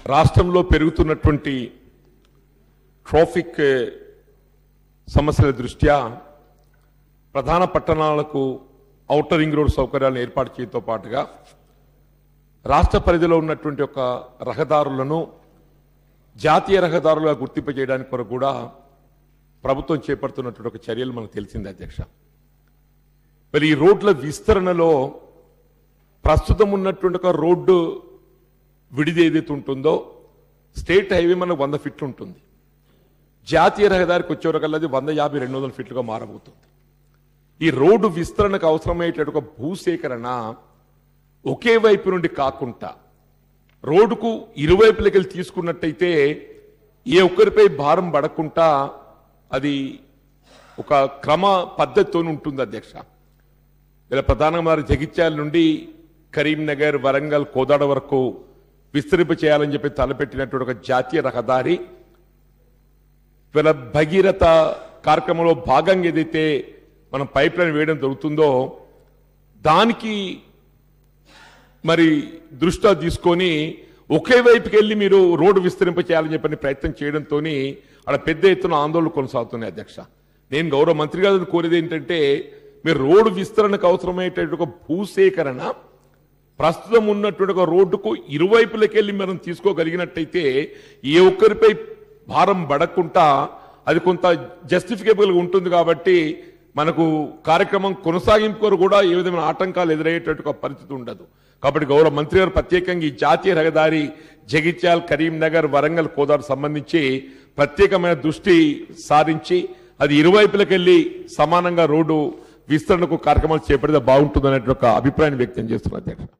రాష్ట్రంలో పెరుగుతున్నటువంటి ట్రాఫిక్ సమస్యల దృష్ట్యా ప్రధాన పట్టణాలకు ఔటర్ రింగ్ రోడ్ సౌకర్యాలను ఏర్పాటు చేయడంతో పాటుగా రాష్ట్ర పరిధిలో ఉన్నటువంటి ఒక రహదారులను జాతీయ రహదారులుగా గుర్తింపు చేయడానికి కొరకు కూడా ప్రభుత్వం చేపడుతున్నటువంటి ఒక చర్యలు మనకు తెలిసింది అధ్యక్ష మరి ఈ రోడ్ల విస్తరణలో ప్రస్తుతం ఉన్నటువంటి ఒక రోడ్డు విడిది ఏదైతే ఉంటుందో స్టేట్ హైవే మనకు వంద ఫీట్లు ఉంటుంది జాతీయ రహదారికి వచ్చేవరకల్లా అది వంద యాభై రెండు వందల ఫీట్లుగా మారబోతుంది ఈ రోడ్డు విస్తరణకు అవసరమయ్యేటటువంటి ఒక భూసేకరణ ఒకే వైపు నుండి కాకుండా రోడ్డుకు ఇరువైపులకి వెళ్ళి తీసుకున్నట్టయితే ఏ ఒక్కరిపై భారం పడకుండా అది ఒక క్రమ పద్ధతితో ఉంటుంది అధ్యక్ష ఇలా ప్రధానమంత్రి జగిత్యాల నుండి కరీంనగర్ వరంగల్ కోదాడ వరకు విస్తరింప చేయాలని చెప్పి తలపెట్టినటువంటి ఒక జాతీయ రహదారి వీళ్ళ భగీరథ కార్యక్రమంలో భాగంగా ఏదైతే మనం పైప్ లైన్ వేయడం జరుగుతుందో దానికి మరి దృష్ట్యా తీసుకొని ఒకే వైపుకి వెళ్ళి మీరు రోడ్డు విస్తరింప చేయాలని చెప్పని ప్రయత్నం చేయడంతో అక్కడ పెద్ద ఎత్తున ఆందోళన కొనసాగుతున్నాయి అధ్యక్ష నేను గౌరవ మంత్రి గారిని కోరేది ఏంటంటే మీరు రోడ్డు విస్తరణకు అవసరమయ్యేటటువంటి ఒక భూసేకరణ ప్రస్తుతం ఉన్నటువంటి ఒక రోడ్డుకు ఇరువైపులకి వెళ్ళి మనం తీసుకోగలిగినట్టయితే ఏ ఒక్కరిపై భారం పడకుండా అది కొంత జస్టిఫికేబుల్ ఉంటుంది కాబట్టి మనకు కార్యక్రమం కొనసాగింపు కొరకు కూడా ఏ విధమైన ఆటంకాలు ఎదురయ్యేటట్టు ఒక పరిస్థితి ఉండదు కాబట్టి గౌరవ మంత్రి గారు ప్రత్యేకంగా ఈ జాతీయ రహదారి జగిత్యాల్ కరీంనగర్ వరంగల్ కోదాడు సంబంధించి ప్రత్యేకమైన దృష్టి సారించి అది ఇరువైపులకెళ్ళి సమానంగా రోడ్డు విస్తరణకు కార్యక్రమాలు చేపడితే బాగుంటుందనే ఒక అభిప్రాయాన్ని వ్యక్తం చేస్తున్నారు అధ్యక్ష